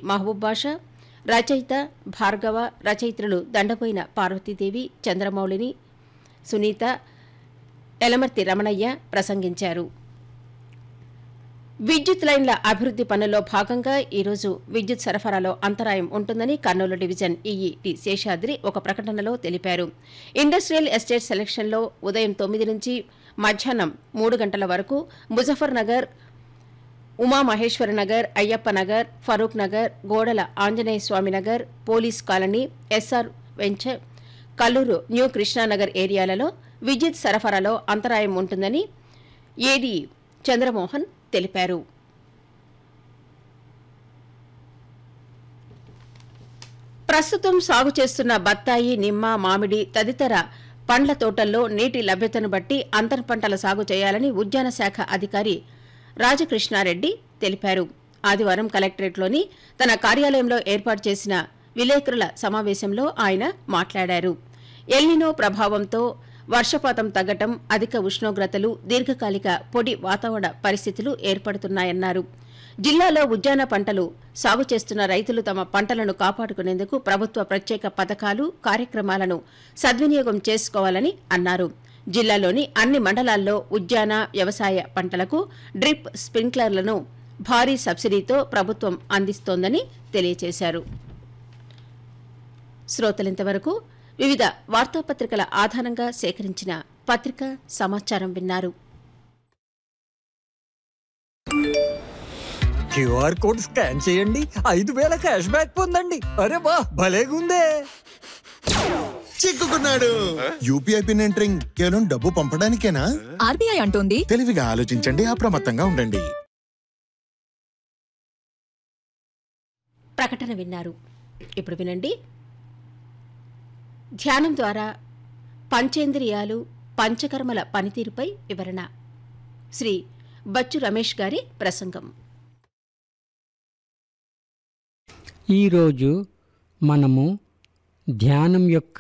మహబూబ్ బాషా రచయిత భార్గవ రచయిత్రులు దండపోయిన పార్వతీదేవి చంద్రమౌళిని సునీత ఎలమర్తి రమణయ్య ప్రసంగించారు విద్యుత్ లైన్ల అభివృద్ది పనుల్లో భాగంగా ఈరోజు విద్యుత్ సరఫరాలో అంతరాయం ఉంటుందని Kurnool division EE T Seshadri ఒక ప్రకటనలో తెలిపారు ఇండస్ట్రియల్ ఎస్టేట్ సెలక్షన్లో ఉదయం తొమ్మిది నుంచి మధ్యాహ్నం మూడు గంటల వరకు ముజఫర్ నగర్ ఉమామహేశ్వర నగర్ అయ్యప్ప నగర్ ఫరూక్ నగర్ గోడల Anjaneya Swamy Nagar police colony SR venture Kallur new Krishnanagar ఏరియాలలో విద్యుత్ సరఫరాలో అంతరాయం ఉంటుందని ఏడీ చంద్రమోహన్ తెలిపారు ప్రస్తుతం సాగు చేస్తున్న బత్తాయి నిమ్మ మామిడి తదితర పండ్ల తోటల్లో నీటి లభ్యతను బట్టి అంతర పంటల సాగు చేయాలని ఉద్యాన శాఖ అధికారి రాజకృష్ణారెడ్డి తెలిపారు ఆదివారం కలెక్టరేట్లోని తన కార్యాలయంలో ఏర్పాటు చేసిన విలేకరుల సమావేశంలో ఆయన మాట్లాడారు ఎల్నినో ప్రభావంతో వర్షపాతం తగ్గటం అధిక ఉష్ణోగ్రతలు దీర్ఘకాలిక పొడి వాతావరణ పరిస్థితులు ఏర్పడుతున్నాయన్నారు జిల్లాలో ఉద్యాన పంటలు సాగు చేస్తున్న రైతులు తమ పంటలను కాపాడుకునేందుకు ప్రభుత్వ ప్రత్యేక పథకాలు కార్యక్రమాలను సద్వినియోగం చేసుకోవాలని అన్నారు జిల్లాలోని అన్ని మండలాల్లో ఉద్యాన వ్యవసాయ పంటలకు డ్రిప్ స్ప్రింక్లర్లను భారీ సబ్సిడీతో ప్రభుత్వం అందిస్తోందని తెలియజేశారు శ్రోతలింతవరకు వివిధ వార్తాపత్రికల ఆధారంగా సేకరించిన పత్రికా సమాచారం విన్నారు క్యూఆర్ కోడ్ స్కాన్ చేయండి ఐదు వేల క్యాష్ బ్యాక్ పొందండి అరే వా భలేగుందే చిక్కుకున్నాడు యూపీఐ పిన్ ఎంటరింగ్ కేవలం డబ్బు పంపడానికేనా ఆర్బీఐ అంటోంది తెలివిగా ఆలోచించండి అప్రమత్తంగా ఉండండి ప్రకటన విన్నారు ఇప్పుడు వినండి ధ్యానం ద్వారా పంచేంద్రియాలు పంచకర్మల పనితీరుపై వివరణ శ్రీ బచ్చు రమేష్ గారి ప్రసంగం ఈరోజు మనము ధ్యానం యొక్క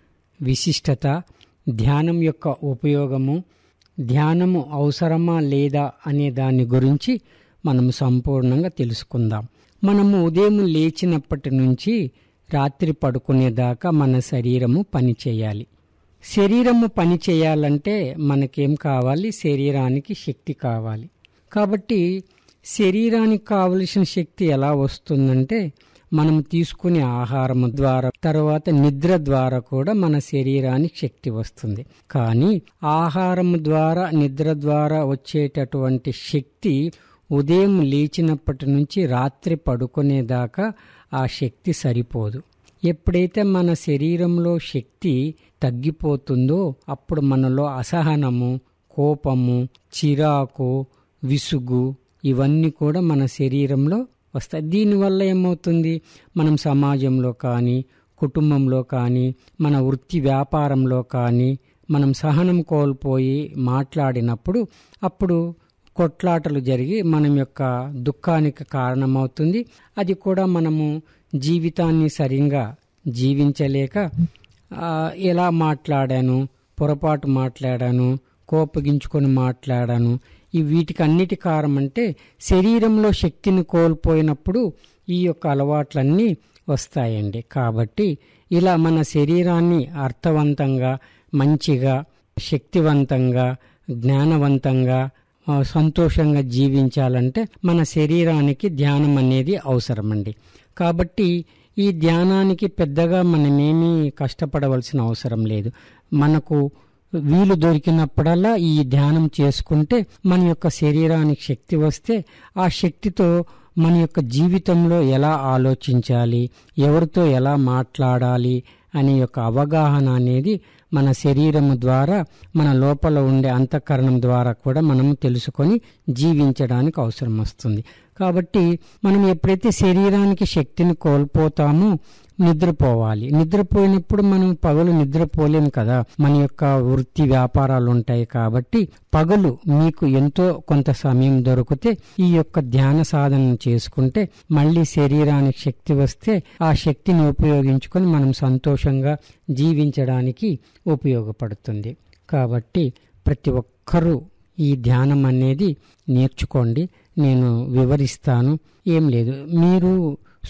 విశిష్టత ధ్యానం యొక్క ఉపయోగము ధ్యానము అవసరమా లేదా అనే దాని గురించి మనము సంపూర్ణంగా తెలుసుకుందాం మనము ఉదయం లేచినప్పటి నుంచి రాత్రి పడుకునేదాకా మన శరీరము పని చేయాలి శరీరము పని చేయాలంటే మనకేం కావాలి శరీరానికి శక్తి కావాలి కాబట్టి శరీరానికి కావలసిన శక్తి ఎలా వస్తుందంటే మనం తీసుకునే ఆహారం ద్వారా తర్వాత నిద్ర ద్వారా కూడా మన శరీరానికి శక్తి వస్తుంది కానీ ఆహారం ద్వారా నిద్ర ద్వారా వచ్చేటటువంటి శక్తి ఉదయం లేచినప్పటి నుంచి రాత్రి పడుకునేదాకా ఆ శక్తి సరిపోదు ఎప్పుడైతే మన శరీరంలో శక్తి తగ్గిపోతుందో అప్పుడు మనలో అసహనము కోపము చిరాకు విసుగు ఇవన్నీ కూడా మన శరీరంలో వస్తాయి దీనివల్ల ఏమవుతుంది మనం సమాజంలో కానీ కుటుంబంలో కానీ మన వృత్తి వ్యాపారంలో కానీ మనం సహనం కోల్పోయి మాట్లాడినప్పుడు అప్పుడు కొట్లాటలు జరిగి మనం యొక్క దుఃఖానికి కారణమవుతుంది అది కూడా మనము జీవితాన్ని సరిగా జీవించలేక ఆ, ఎలా మాట్లాడాను పొరపాటు మాట్లాడాను కోపగించుకొని మాట్లాడాను ఈ వీటికి అన్నిటి కారణం అంటే శరీరంలో శక్తిని కోల్పోయినప్పుడు ఈ యొక్క అలవాట్లన్నీ వస్తాయండి కాబట్టి ఇలా మన శరీరాన్ని అర్థవంతంగా మంచిగా శక్తివంతంగా జ్ఞానవంతంగా ఆ, సంతోషంగా జీవించాలంటే మన శరీరానికి ధ్యానం అనేది అవసరమండి కాబట్టి ఈ ధ్యానానికి పెద్దగా మనమేమీ కష్టపడవలసిన అవసరం లేదు మనకు వీలు దొరికినప్పుడల్లా ఈ ధ్యానం చేసుకుంటే మన యొక్క శరీరానికి శక్తి వస్తే ఆ శక్తితో మన యొక్క జీవితంలో ఎలా ఆలోచించాలి ఎవరితో ఎలా మాట్లాడాలి అనే యొక్క అవగాహన అనేది మన శరీరం ద్వారా మన లోపల ఉండే అంతఃకరణం ద్వారా కూడా మనం తెలుసుకొని జీవించడానికి అవసరం వస్తుంది కాబట్టి మనం ఎప్పుడైతే శరీరానికి శక్తిని కోల్పోతామో నిద్రపోవాలి నిద్రపోయినప్పుడు మనం పగలు నిద్రపోలేం కదా మన యొక్క వృత్తి వ్యాపారాలు ఉంటాయి కాబట్టి పగలు మీకు ఎంతో కొంత సమయం దొరికితే ఈ యొక్క ధ్యాన సాధన చేసుకుంటే మళ్ళీ శరీరానికి శక్తి వస్తే ఆ శక్తిని ఉపయోగించుకొని మనం సంతోషంగా జీవించడానికి ఉపయోగపడుతుంది కాబట్టి ప్రతి ఒక్కరూ ఈ ధ్యానం అనేది నేర్చుకోండి నేను వివరిస్తాను ఏం లేదు మీరు